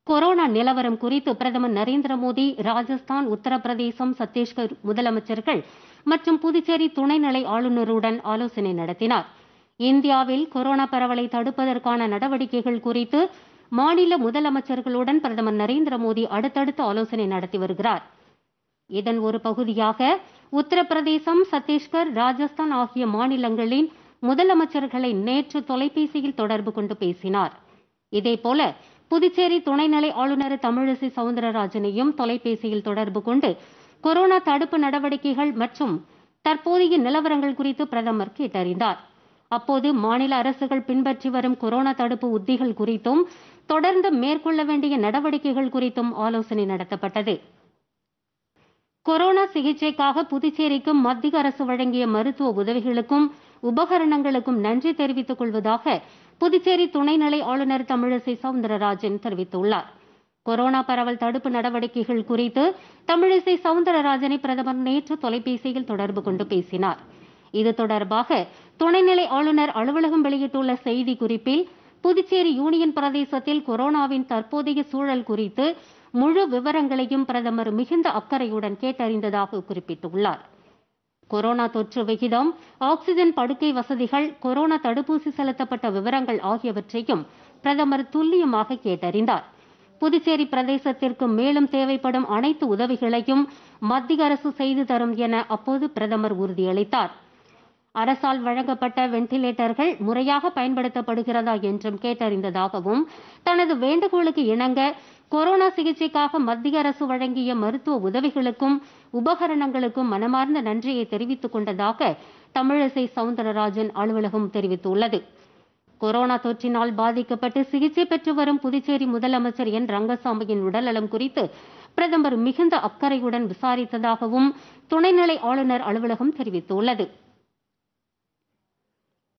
corona நிலவரம் குறித்து பிரதமர் நரேந்திர மோடி ராஜஸ்தான் உத்தரப்பிரதேசம் சத்தீஸ்கர் முதலமைச்சர்கள் மற்றும் புதுச்சேரி துணைநிலை ஆளுநருடன் ஆலோசனை நடத்தினார் இந்தியாவில் கொரோனா பரவலை தடுப்பதற்கான நடவடிக்கைகள் குறித்து மாநில முதலமைச்சர்களுடன் பிரதமர் நரேந்திர மோடி அடுத்தடுத்து ஆலோசனை நடத்தி வருகிறார் இதன் ஒரு பகுதியாக உத்தரப்பிரதேசம் சத்தீஸ்கர் ராஜஸ்தான் ஆகிய மாநிலங்களின் முதலமைச்சர்களை நேற்று தொலைபேசியில் தொடர்பு கொண்டு பேசினார் இதேபோல புதுச்சேரி துணைநிலை ஆளுநர் தமிழிசை சவுந்தரராஜனையும் தொலைபேசியில் தொடர்பு கொண்டு கொரோனா தடுப்பு நடவடிக்கைகள் மற்றும் தற்போதைய நிலவரங்கள் குறித்து பிரதமர் கேட்டறிந்தார் அப்போது மாநில அரசுகள் பின்பற்றி வரும் கொரோனா தடுப்பு உத்திகள் குறித்தும் தொடர்ந்து மேற்கொள்ள வேண்டிய நடவடிக்கைகள் குறித்தும் ஆலோசனை நடத்தப்பட்டது கொரோனா சிகிச்சைக்காக புதுச்சேரிக்கும் மத்திய அரசு வழங்கிய மருத்துவ உதவிகளுக்கும் உபகரணங்களுக்கும் நன்றி தெரிவித்துக் கொள்வதாக புதுச்சேரி துணைநிலை ஆளுநர் தமிழிசை சவுந்தரராஜன் தெரிவித்துள்ளார் கொரோனா பரவல் தடுப்பு நடவடிக்கைகள் குறித்து தமிழிசை சவுந்தரராஜனை பிரதமர் நேற்று தொலைபேசியில் தொடர்பு கொண்டு பேசினார் இது தொடர்பாக துணைநிலை ஆளுநர் அலுவலகம் வெளியிட்டுள்ள செய்தி குறிப்பில் புதுச்சேரி யூனியன் பிரதேசத்தில் கொரோனாவின் தற்போதைய சூழல் குறித்து முழு விவரங்களையும் பிரதமர் மிகுந்த அக்கறையுடன் கேட்டறிந்ததாக குறிப்பிட்டுள்ளார் கொரோனா தொற்று விகிதம் ஆக்ஸிஜன் படுக்கை வசதிகள் கொரோனா தடுப்பூசி செலுத்தப்பட்ட விவரங்கள் ஆகியவற்றையும் பிரதமர் துல்லியமாக கேட்டறிந்தார் புதுச்சேரி பிரதேசத்திற்கு மேலும் தேவைப்படும் அனைத்து உதவிகளையும் மத்திய அரசு செய்து தரும் என அப்போது பிரதமர் உறுதியளித்தார் அரசால் வழங்கப்பட்ட வெண்டிலேட்டர்கள் முறையாக பயன்படுத்தப்படுகிறதா என்றும் கேட்டறிந்ததாகவும் தனது வேண்டுகோளுக்கு இணங்க கொரோனா சிகிச்சைக்காக மத்திய அரசு வழங்கிய மருத்துவ உதவிகளுக்கும் உபகரணங்களுக்கும் மனமார்ந்த நன்றியை தெரிவித்துக் கொண்டதாக தமிழிசை சவுந்தரராஜன் அலுவலகம் தெரிவித்துள்ளது கொரோனா தொற்றினால் பாதிக்கப்பட்டு சிகிச்சை பெற்று வரும் புதுச்சேரி முதலமைச்சர் என் ரங்கசாமியின் உடல்நலம் குறித்து பிரதமர் மிகுந்த அக்கறையுடன் விசாரித்ததாகவும் துணைநிலை ஆளுநர் அலுவலகம் தெரிவித்துள்ளது